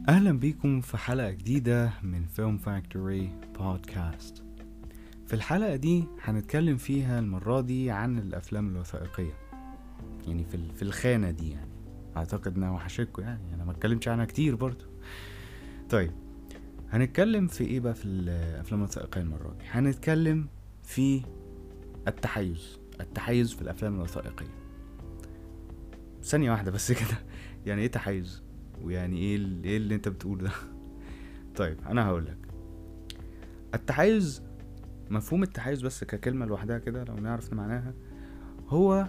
أهلا بيكم في حلقة جديدة من فيلم فاكتوري بودكاست في الحلقة دي هنتكلم فيها المرة دي عن الأفلام الوثائقية يعني في, ال- في الخانة دي يعني أعتقد إنها وحشتكوا يعني أنا ما اتكلمتش عنها كتير برضو طيب هنتكلم في إيه بقى في الأفلام الوثائقية المرة دي هنتكلم في التحيز التحيز في الأفلام الوثائقية ثانية واحدة بس كده يعني إيه تحيز ويعني ايه ال- ايه اللي انت بتقوله ده طيب انا هقول لك التحيز مفهوم التحيز بس ككلمه لوحدها كده لو نعرف معناها هو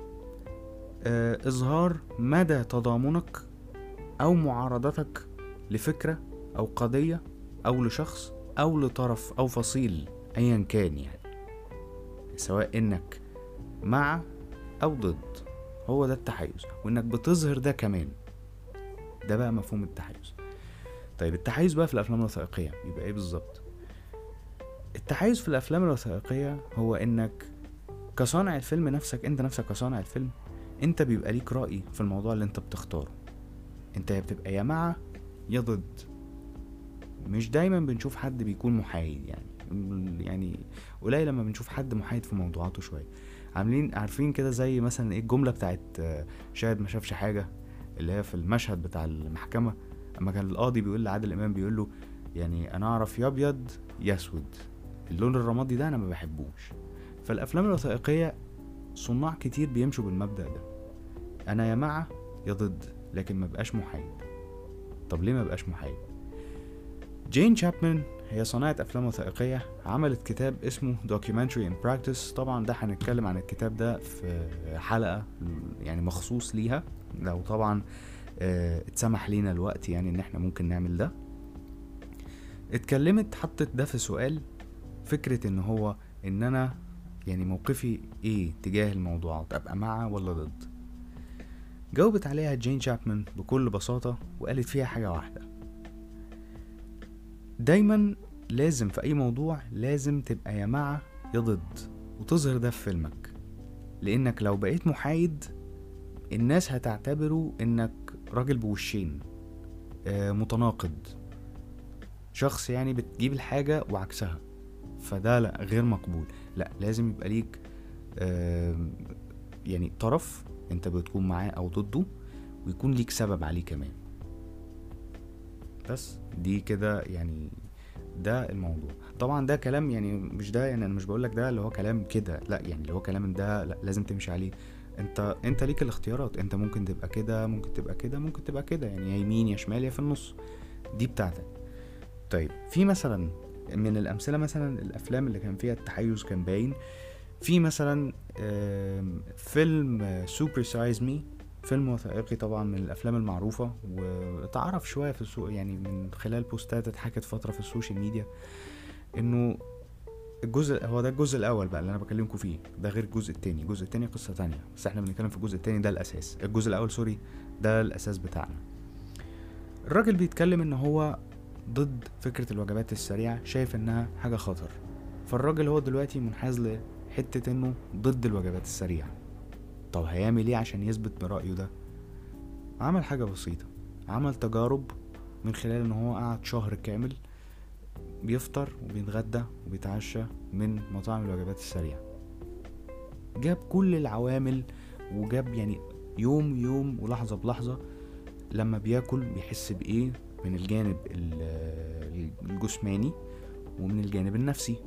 آه اظهار مدى تضامنك او معارضتك لفكره او قضيه او لشخص او لطرف او فصيل ايا كان يعني سواء انك مع او ضد هو ده التحيز وانك بتظهر ده كمان ده بقى مفهوم التحيز طيب التحيز بقى في الافلام الوثائقيه يبقى ايه بالظبط التحيز في الافلام الوثائقيه هو انك كصانع الفيلم نفسك انت نفسك كصانع الفيلم انت بيبقى ليك راي في الموضوع اللي انت بتختاره انت يا بتبقى يا مع يا ضد مش دايما بنشوف حد بيكون محايد يعني يعني قليل لما بنشوف حد محايد في موضوعاته شويه عاملين عارفين كده زي مثلا ايه الجمله بتاعت آه، شاهد ما شافش حاجه اللي هي في المشهد بتاع المحكمة اما كان القاضي بيقول لعادل امام بيقول له يعني انا اعرف يا ابيض يا اسود اللون الرمادي ده انا ما بحبوش فالافلام الوثائقية صناع كتير بيمشوا بالمبدأ ده انا يا مع يا ضد لكن ما بقاش محايد طب ليه ما بقاش محايد جين شابمان هي صناعة أفلام وثائقية عملت كتاب اسمه Documentary in Practice طبعا ده هنتكلم عن الكتاب ده في حلقة يعني مخصوص ليها لو طبعا آه، اتسمح لينا الوقت يعني ان احنا ممكن نعمل ده اتكلمت حطت ده في سؤال فكرة ان هو ان انا يعني موقفي ايه تجاه الموضوعات ابقى مع ولا ضد جاوبت عليها جين شابمان بكل بساطة وقالت فيها حاجة واحدة دايما لازم في اي موضوع لازم تبقى يا مع يا ضد وتظهر ده في فيلمك لانك لو بقيت محايد الناس هتعتبره انك راجل بوشين آه، متناقض شخص يعني بتجيب الحاجة وعكسها فده لا غير مقبول لا لازم يبقى ليك آم، يعني طرف انت بتكون معاه او ضده ويكون ليك سبب عليه كمان بس دي كده يعني ده الموضوع طبعا ده كلام يعني مش ده يعني انا مش بقول لك ده اللي هو كلام كده لا يعني اللي هو كلام ده لا لازم تمشي عليه انت انت ليك الاختيارات انت ممكن تبقى كده ممكن تبقى كده ممكن تبقى كده يعني يا يمين يا شمال يا في النص دي بتاعتك طيب في مثلا من الامثله مثلا الافلام اللي كان فيها التحيز كان باين في مثلا آم، فيلم سوبر سايز مي فيلم وثائقي طبعا من الافلام المعروفه واتعرف شويه في السوق يعني من خلال بوستات اتحكت فتره في السوشيال ميديا انه الجزء هو ده الجزء الاول بقى اللي انا بكلمكم فيه ده غير الجزء التاني الجزء التاني قصه تانية بس احنا بنتكلم في الجزء التاني ده الاساس الجزء الاول سوري ده الاساس بتاعنا الراجل بيتكلم ان هو ضد فكره الوجبات السريعه شايف انها حاجه خطر فالراجل هو دلوقتي منحاز لحته انه ضد الوجبات السريعه طب هيعمل ايه عشان يثبت برايه ده عمل حاجه بسيطه عمل تجارب من خلال ان هو قعد شهر كامل بيفطر وبيتغدى وبيتعشى من مطاعم الوجبات السريعة جاب كل العوامل وجاب يعني يوم يوم ولحظة بلحظة لما بياكل بيحس بإيه من الجانب ال- الجسماني ومن الجانب النفسي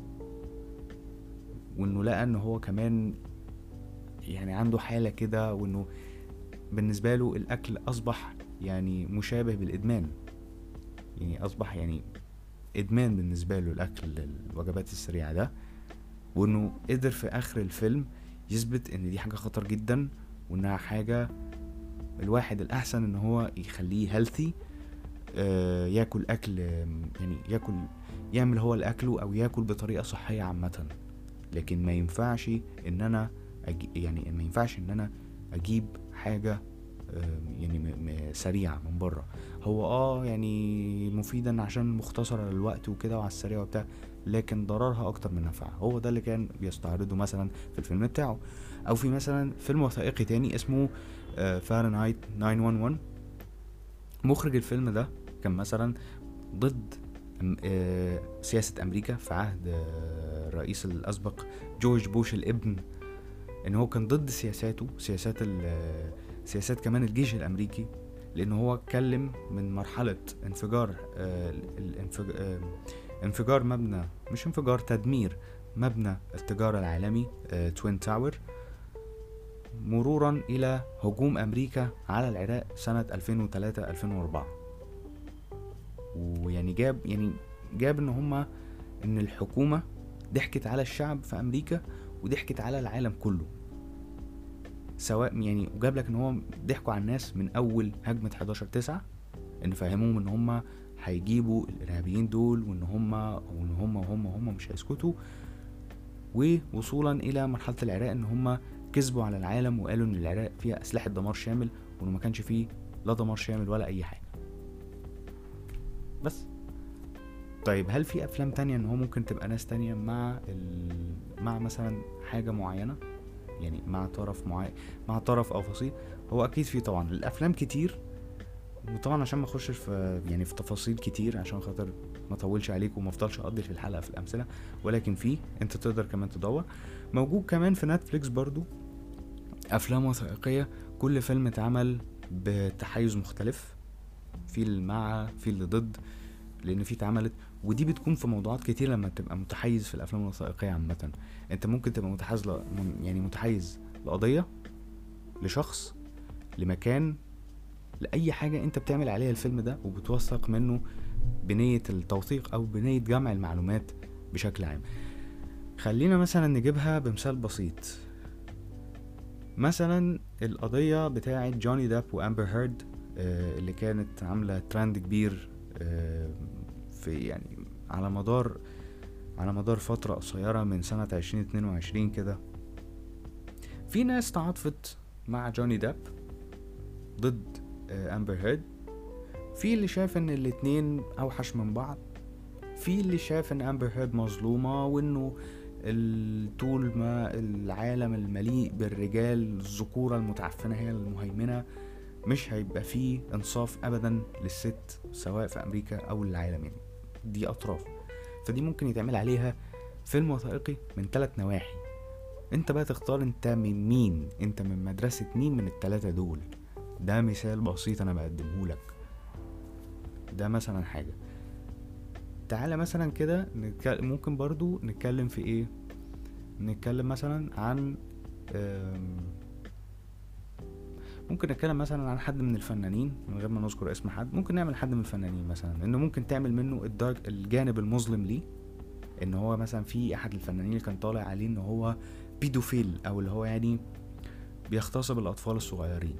وانه لقى ان هو كمان يعني عنده حالة كده وانه بالنسبة له الاكل اصبح يعني مشابه بالادمان يعني اصبح يعني ادمان بالنسبه له الاكل الوجبات السريعه ده وانه قدر في اخر الفيلم يثبت ان دي حاجه خطر جدا وانها حاجه الواحد الاحسن ان هو يخليه هيلثي ياكل اكل آم، يعني ياكل يعمل هو الاكله او ياكل بطريقه صحيه عامه لكن ما ينفعش ان انا أجي يعني ما ينفعش ان انا اجيب حاجه آم، يعني م- م- سريعه من بره هو اه يعني مفيدا عشان مختصرة للوقت وكده وعلى السريع وبتاع لكن ضررها اكتر من نفعها هو ده اللي كان بيستعرضه مثلا في الفيلم بتاعه او في مثلا فيلم وثائقي تاني اسمه فahrenheit 911 مخرج الفيلم ده كان مثلا ضد أم- آه، سياسة أمريكا في عهد آه، الرئيس الأسبق جورج بوش الابن إن هو كان ضد سياساته سياسات ال- آه، سياسات كمان الجيش الأمريكي لأن هو اتكلم من مرحلة انفجار آه، ال- الانفج- آه، انفجار مبنى مش انفجار تدمير مبنى التجارة العالمي توين تاور مرورا إلى هجوم أمريكا على العراق سنة 2003 2004 ويعني جاب يعني جاب ان هما ان الحكومة ضحكت على الشعب في امريكا وضحكت على العالم كله سواء يعني وجاب لك ان هو ضحكوا على الناس من اول هجمة 11 9 ان فهموهم ان هما هيجيبوا الارهابيين دول وان هما وان هما وهما وهما مش هيسكتوا ووصولا الى مرحلة العراق ان هما كذبوا على العالم وقالوا ان العراق فيها اسلحة دمار شامل وانه ما كانش فيه لا دمار شامل ولا اي حاجة بس طيب هل في افلام تانية ان هو ممكن تبقى ناس تانية مع ال... مع مثلا حاجة معينة يعني مع طرف معين مع طرف او فصيل هو اكيد في طبعا الافلام كتير وطبعا عشان ما اخشش في يعني في تفاصيل كتير عشان خاطر ما اطولش عليك وما افضلش اقضي في الحلقه في الامثله ولكن في انت تقدر كمان تدور موجود كمان في نتفليكس برضو افلام وثائقيه كل فيلم اتعمل بتحيز مختلف في اللي مع في اللي ضد لان في اتعملت ودي بتكون في موضوعات كتير لما تبقى متحيز في الافلام الوثائقيه عامه انت ممكن تبقى متحيز ل... يعني متحيز لقضيه لشخص لمكان لاي حاجه انت بتعمل عليها الفيلم ده وبتوثق منه بنيه التوثيق او بنيه جمع المعلومات بشكل عام خلينا مثلا نجيبها بمثال بسيط مثلا القضيه بتاعه جوني داب وامبر هيرد آه، اللي كانت عامله ترند كبير آه، في يعني على مدار على مدار فترة قصيرة من سنة عشرين اتنين وعشرين كده في ناس تعاطفت مع جوني داب ضد آه، امبر هيرد في اللي شاف ان الاتنين اوحش من بعض في اللي شاف ان امبر هيرد مظلومة وانه ال- طول ما العالم المليء بالرجال الذكورة المتعفنة هي المهيمنة مش هيبقى فيه انصاف ابدا للست سواء في امريكا او العالم يعني دي اطراف فدي ممكن يتعمل عليها فيلم وثائقي من ثلاث نواحي انت بقى تختار انت من مين انت من مدرسة مين من التلاتة دول ده مثال بسيط انا بقدمه لك ده مثلا حاجة تعالى مثلا كده نتك- ممكن برضو نتكلم في ايه نتكلم مثلا عن آم، ممكن نتكلم مثلا عن حد من الفنانين من غير ما نذكر اسم حد ممكن نعمل حد من الفنانين مثلا انه ممكن تعمل منه الدارك الجانب المظلم ليه ان هو مثلا في احد الفنانين اللي كان طالع عليه ان هو بيدوفيل او اللي هو يعني بيغتصب الاطفال الصغيرين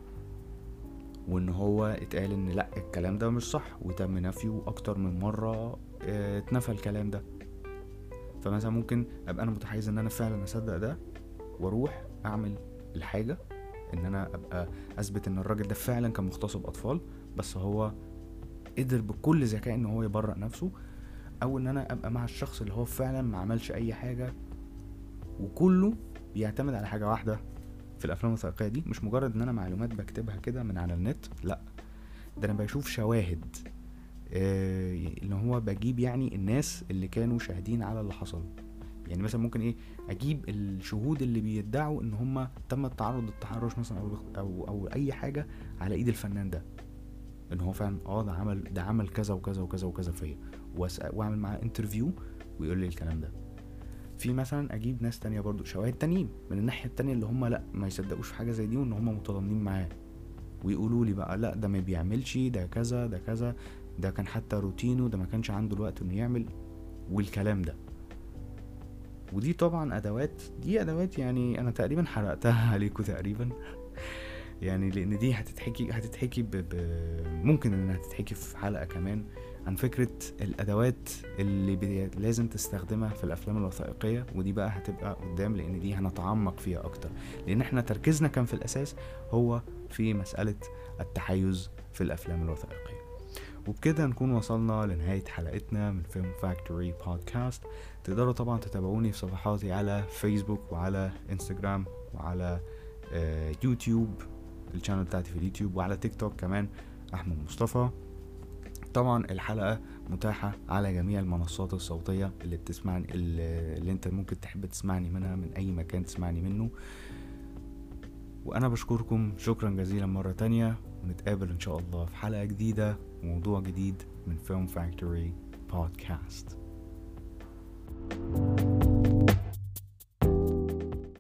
وان هو اتقال ان لا الكلام ده مش صح وتم نفيه اكتر من مره اه، اتنفى الكلام ده فمثلا ممكن ابقى انا متحيز ان انا فعلا اصدق ده واروح اعمل الحاجه ان انا ابقى اثبت ان الراجل ده فعلا كان مغتصب اطفال بس هو قدر بكل ذكاء ان هو يبرأ نفسه او ان انا ابقى مع الشخص اللي هو فعلا ما عملش اي حاجه وكله بيعتمد على حاجه واحده في الافلام الوثائقيه دي مش مجرد ان انا معلومات بكتبها كده من على النت لا ده انا بشوف شواهد آه، اللي هو بجيب يعني الناس اللي كانوا شاهدين على اللي حصل يعني مثلا ممكن ايه اجيب الشهود اللي بيدعوا ان هم تم التعرض للتحرش مثلا او او او اي حاجه على ايد الفنان ده ان هو فعلا اه ده عمل ده عمل كذا وكذا وكذا وكذا فيا وأسأل- واعمل معاه انترفيو ويقول لي الكلام ده في مثلا اجيب ناس تانية برضو شواهد تانيين من الناحيه التانية اللي هم لا ما يصدقوش في حاجه زي دي وان هم متضامنين معاه ويقولوا لي بقى لا ده ما بيعملش ده كذا ده كذا ده كان حتى روتينه ده ما كانش عنده الوقت انه يعمل والكلام ده ودي طبعا ادوات دي ادوات يعني انا تقريبا حرقتها عليكم تقريبا يعني لان دي هتتحكي هتتحكي ب... ب... ممكن انها تتحكي في حلقه كمان عن فكره الادوات اللي بي... لازم تستخدمها في الافلام الوثائقيه ودي بقى هتبقى قدام لان دي هنتعمق فيها اكتر لان احنا تركيزنا كان في الاساس هو في مساله التحيز في الافلام الوثائقيه وبكده نكون وصلنا لنهاية حلقتنا من فيلم فاكتوري بودكاست تقدروا طبعا تتابعوني في صفحاتي على فيسبوك وعلى انستجرام وعلى آه، يوتيوب الشانل بتاعتي في اليوتيوب وعلى تيك توك كمان احمد مصطفى وطبعا الحلقة متاحة على جميع المنصات الصوتية اللي بتسمعني اللي انت ممكن تحب تسمعني منها من اي مكان تسمعني منه وانا بشكركم شكرا جزيلا مرة تانية ونتقابل ان شاء الله في حلقة جديدة وموضوع جديد من فيلم فاكتوري بودكاست thank you